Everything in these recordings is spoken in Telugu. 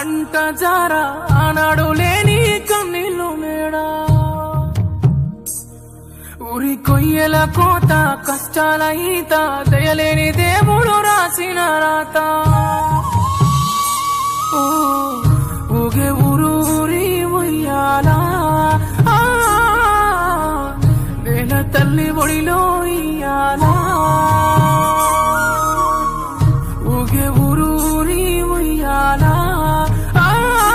కంట జార ఆనాడు లేని కన్నీళ్ళు మేడా ఊరి కొయ్యల కోత కష్టాల ఈత దయలేని దేవుడు రాసిన రాత ఓ, ఊగే ఊరు ఊరి ఉయ్యాలా ఆ, నేల తల్లి ఒడిలో ఇయ్యాలా ఊగే ఊరు ఊరి ఉయ్యాలా ఆ,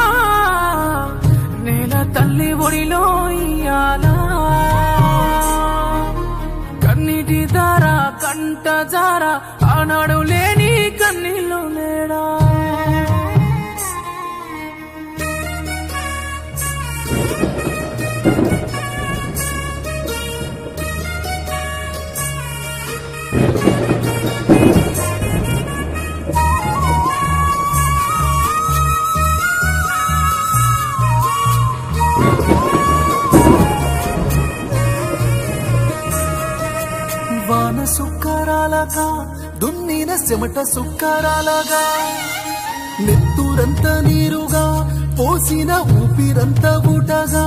నేల తల్లి ఒడిలో ఇయ్యాలా కన్నీటి దార కంట జార ఆనాడు లేని కన్నీళ్ళు నేడా వాన సుక్కరాలగా దున్నిన చెమట సుక్కరాలగా నెత్తూరంత నీరుగా పోసిన ఊపిరంత ఊటగా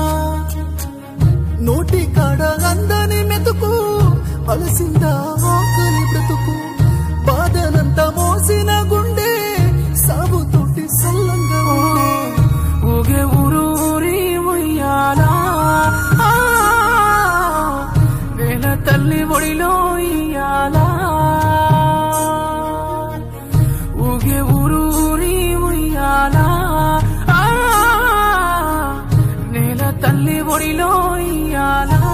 నోటి కాడ అందని మెతుకు అలసిందా ఆకలి బ్రతుకు బాధనంత మోసిన గుండె సాగుతోటి సల్లంగా ఉండే ఊగే ఊరు ఊరి ఉయ్యాలా ఆ, నేల తల్లి ఒడిలో ఇయ్యాలా ఊగే ఊరు ఊరి ఉయ్యాలా ఆ, నేల తల్లి ఒడిలో ఇయ్యాలా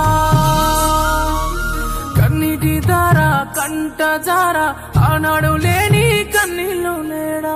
కన్నీటి దార కంట జార ఆనాడు లేని కన్నీళ్ళు నేడా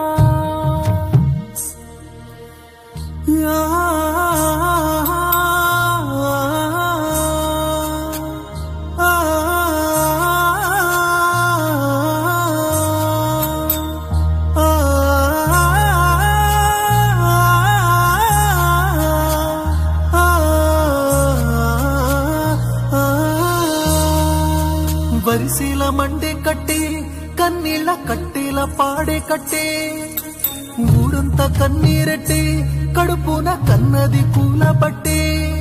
వరిసీల మండే కట్టే కన్నీళ్ళ కట్టేల పాడే కట్టే ఊరంతా కన్నీరెట్టే కడుపున కన్నది కూల పట్టే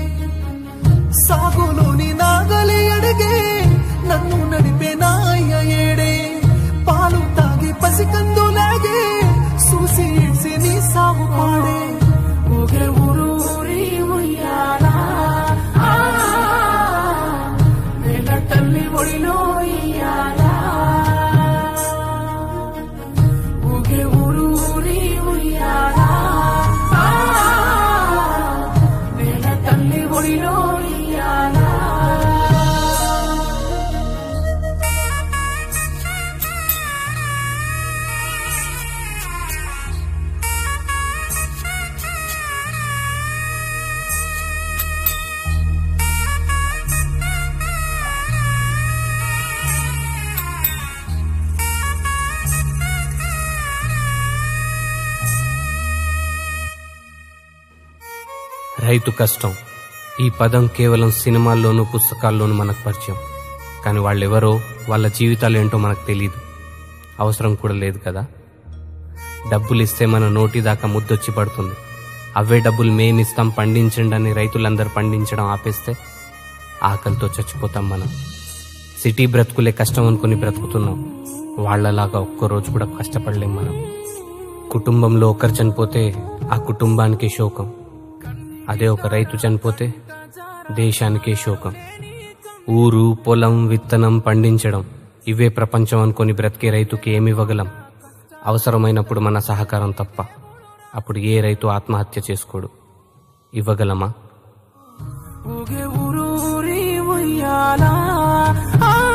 సాగులోని నాగలి అడిగే నన్ను నడిపే నాయ ఏడే పాలు తాగి పసికందులాగే చూసి ఇడ్సి నీ సాగు పాడే ఊగే ఊరు ఊరి ఉయ్యాలా ఆ, నేల తల్లి ఒడిలో ఇయ్యాలా ఊగే ఊరు ఊరి ఉయ్యాలా ఆ, నేల తల్లి ఒడిలో ఇయ్యాలా రైతు కష్టం ఈ పదం కేవలం సినిమాల్లోనూ పుస్తకాల్లోనూ మనకు పరిచయం కానీ వాళ్ళెవరో వాళ్ళ జీవితాలు ఏంటో మనకు తెలియదు అవసరం కూడా లేదు కదా డబ్బులు ఇస్తే మన నోటి దాకా ముద్దొచ్చి పడుతుంది అవే డబ్బులు మేమిస్తాం పండించండి అని రైతులందరూ పండించడం ఆపేస్తే ఆకలితో చచ్చిపోతాం మనం సిటీ బ్రతుకులే కష్టం అనుకుని బ్రతుకుతున్నాం వాళ్ళలాగా ఒక్కరోజు కూడా కష్టపడలేం మనం కుటుంబంలో ఒకరు చనిపోతే ఆ కుటుంబానికే శోకం అదే ఒక రైతు చనిపోతే దేశానికే శోకం ఊరు పొలం విత్తనం పండించడం ఇవే ప్రపంచం అనుకొని బ్రతికే రైతుకి ఏమివ్వగలం అవసరమైనప్పుడు మన సహకారం తప్ప అప్పుడు ఏ రైతు ఆత్మహత్య చేసుకోడు ఇవ్వగలమా ఊగే ఊరు ఊరి ఉయ్యాలా ఆ,